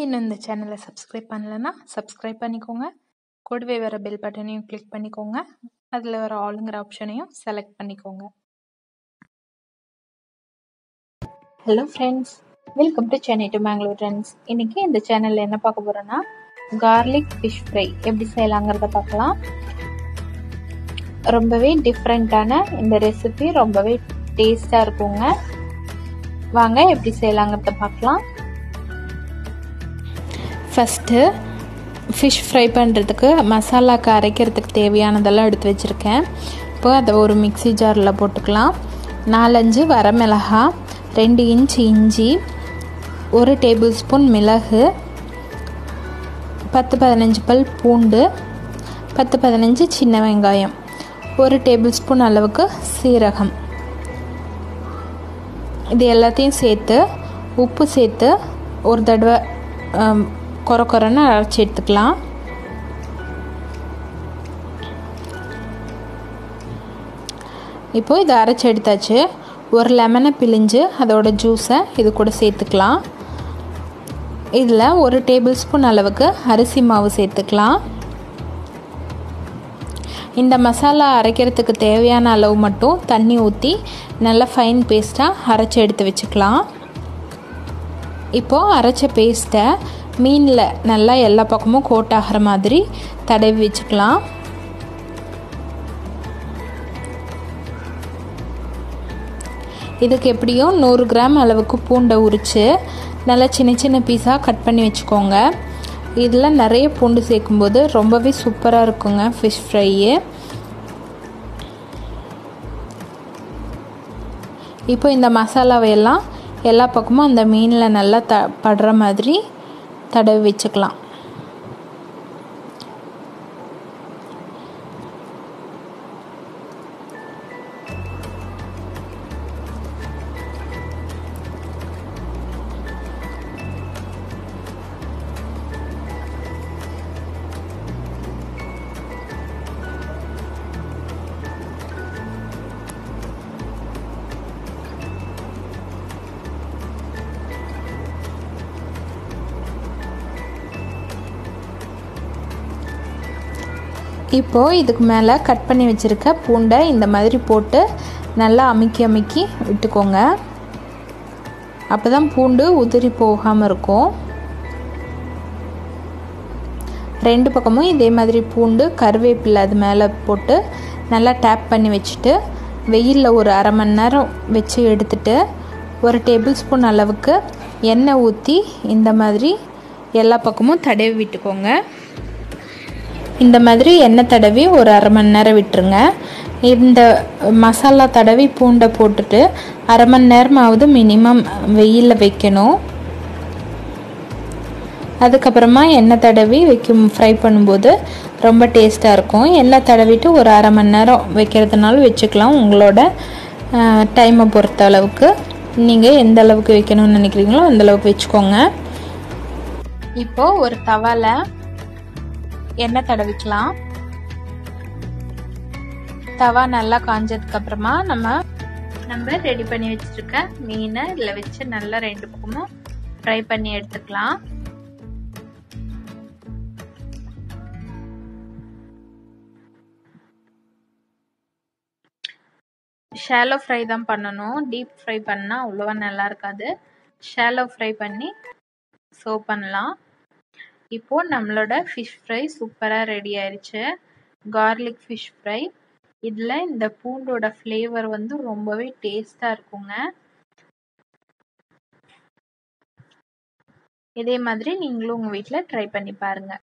நீங்கள் இன்னும் இந்த சேனலை சப்ஸ்கிரைப் பண்ணலைன்னா சப்ஸ்கிரைப் பண்ணிக்கோங்க கூடவே வர பெல் பட்டனையும் கிளிக் பண்ணிக்கோங்க அதில் வர ஆளுங்கிற ஆப்ஷனையும் செலக்ட் பண்ணிக்கோங்க hello friends welcome to Chennai to Mangalore friends இன்றைக்கி இந்த சேனலில் என்ன பார்க்க போகிறோன்னா கார்லிக் ஃபிஷ் ஃப்ரை எப்படி செய்யலாங்கிறத பார்க்கலாம் ரொம்பவே டிஃப்ரெண்ட்டான இந்த ரெசிபி ரொம்பவே டேஸ்டாக இருக்குங்க வாங்க எப்படி செய்யலாங்கிறத பார்க்கலாம் ஃபஸ்ட்டு ஃபிஷ் ஃப்ரை பண்ணுறதுக்கு மசாலாக்கு அரைக்கிறதுக்கு தேவையானதெல்லாம் எடுத்து வச்சுருக்கேன் இப்போ அதை ஒரு மிக்சி ஜாரில் போட்டுக்கலாம் நாலஞ்சு வரமிளகா ரெண்டு இன்ச் இஞ்சி ஒரு டேபிள் ஸ்பூன் மிளகு பத்து பதினஞ்சு பல் பூண்டு பத்து பதினஞ்சு சின்ன வெங்காயம் ஒரு டேபிள் ஸ்பூன் அளவுக்கு சீரகம் இது எல்லாத்தையும் சேர்த்து உப்பு சேர்த்து ஒரு தடவை குறை குறைன்னு அரைச்சி எடுத்துக்கலாம் இப்போது இதை அரைச்சி எடுத்தாச்சு ஒரு லெமனை பிழிஞ்சு அதோட ஜூஸை இது கூட சேர்த்துக்கலாம் இதில் ஒரு டேபிள் ஸ்பூன் அளவுக்கு அரிசி மாவு சேர்த்துக்கலாம் இந்த மசாலா அரைக்கிறதுக்கு தேவையான அளவு மட்டும் தண்ணி ஊற்றி நல்லா ஃபைன் பேஸ்ட்டாக அரைச்சி எடுத்து வச்சுக்கலாம் இப்போது அரைச்ச பேஸ்ட்டை மீனில் நல்லா எல்லா பக்கமும் கோட் ஆகிற மாதிரி தடவி வச்சுக்கலாம் இதுக்கு எப்படியும் நூறு கிராம் அளவுக்கு பூண்டை உரித்து நல்லா சின்ன சின்ன பீஸாக கட் பண்ணி வச்சுக்கோங்க இதில் நிறைய பூண்டு சேர்க்கும்போது ரொம்பவே சூப்பராக இருக்குங்க ஃபிஷ் ஃப்ரையு இப்போ இந்த மசாலாவையெல்லாம் எல்லா பக்கமும் அந்த மீனில் நல்லா த படுற மாதிரி தடவி வச்சுக்கலாம் இப்போது இதுக்கு மேலே கட் பண்ணி வச்சுருக்க பூண்டை இந்த மாதிரி போட்டு நல்லா அமுக்கி அமுக்கி விட்டுக்கோங்க அப்போ தான் பூண்டு உதிரி போகாமல் இருக்கும் ரெண்டு பக்கமும் இதே மாதிரி பூண்டு கருவேப்பிலை அது மேலே போட்டு நல்லா டேப் பண்ணி வச்சுட்டு வெயிலில் ஒரு அரை மணி நேரம் வச்சு எடுத்துட்டு ஒரு டேபிள் ஸ்பூன் அளவுக்கு எண்ணெய் ஊற்றி இந்த மாதிரி எல்லா பக்கமும் தடவி விட்டுக்கோங்க இந்த மாதிரி எண்ணெய் தடவி ஒரு அரை மணி நேரம் விட்டுருங்க இந்த மசாலா தடவி பூண்டை போட்டுட்டு அரை மணி நேரமாவது மினிமம் வெயிலில் வைக்கணும் அதுக்கப்புறமா எண்ணெய் தடவி வைக்கும் ஃப்ரை பண்ணும்போது ரொம்ப டேஸ்ட்டாக இருக்கும் எண்ணெய் தடவிட்டு ஒரு அரை மணி நேரம் வைக்கிறதுனால வச்சுக்கலாம் உங்களோட டைமை பொறுத்த அளவுக்கு நீங்கள் எந்த அளவுக்கு வைக்கணும்னு நினைக்கிறீங்களோ அந்தளவுக்கு வச்சுக்கோங்க இப்போது ஒரு தவாவில் எண்ணெய் தடவிக்கலாம் தவா நல்லா காஞ்சதுக்கு அப்புறமா நம்ம நம்ம ரெடி பண்ணி வச்சிருக்க மீனை இதில் வச்சு நல்லா ரெண்டு பக்கமும் ஃப்ரை பண்ணி எடுத்துக்கலாம் ஷாலோ ஃப்ரை தான் பண்ணணும் டீப் ஃப்ரை பண்ணால் அவ்வளோவா நல்லா இருக்காது ஷாலோ ஃப்ரை பண்ணி சர்வ் பண்ணலாம் இப்போது நம்மளோட ஃபிஷ் ஃப்ரை சூப்பராக ரெடி ஆயிடுச்சு கார்லிக் ஃபிஷ் ஃப்ரை இதில் இந்த பூண்டோட ஃப்ளேவர் வந்து ரொம்பவே டேஸ்ட்டாக இருக்குங்க இதே மாதிரி நீங்களும் உங்கள் வீட்டில் ட்ரை பண்ணி பாருங்கள்